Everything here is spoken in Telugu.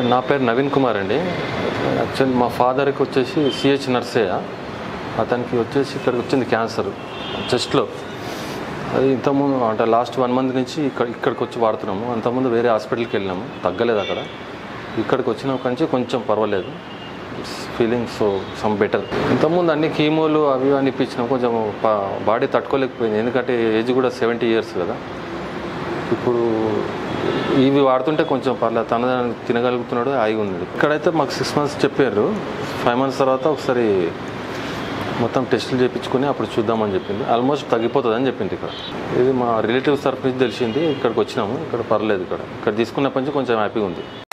నా పేరు నవీన్ కుమార్ అండి యాక్చువల్ మా ఫాదర్కి వచ్చేసి సిహెచ్ నర్సయ్య అతనికి వచ్చేసి ఇక్కడికి వచ్చింది క్యాన్సర్ చెస్ట్లో అది ఇంతకుముందు అంటే లాస్ట్ వన్ మంత్ నుంచి ఇక్కడ ఇక్కడికి వచ్చి వాడుతున్నాము అంతకుముందు వేరే హాస్పిటల్కి వెళ్ళినాము తగ్గలేదు అక్కడ ఇక్కడికి వచ్చినప్పటి నుంచి కొంచెం పర్వాలేదు ఫీలింగ్ సో సమ్ బెటర్ ఇంతకుముందు అన్ని కీమోలు అవి ఇవి అని ఇప్పించినాం కొంచెం బాడీ తట్టుకోలేకపోయింది ఎందుకంటే ఏజ్ కూడా సెవెంటీ ఇయర్స్ కదా ఇప్పుడు ఇవి వాడుతుంటే కొంచెం పర్లేదు తన తినగలుగుతున్నాడు హాయిగా ఉంది ఇక్కడైతే మాకు సిక్స్ మంత్స్ చెప్పారు ఫైవ్ మంత్స్ తర్వాత ఒకసారి మొత్తం టెస్టులు చేయించుకుని అప్పుడు చూద్దామని చెప్పింది ఆల్మోస్ట్ తగ్గిపోతుంది అని చెప్పింది ఇక్కడ ఇది మా రిలేటివ్స్ తరఫు నుంచి తెలిసింది ఇక్కడికి వచ్చినాము ఇక్కడ పర్లేదు ఇక్కడ ఇక్కడ తీసుకున్నప్పటి నుంచి కొంచెం హ్యాపీగా ఉంది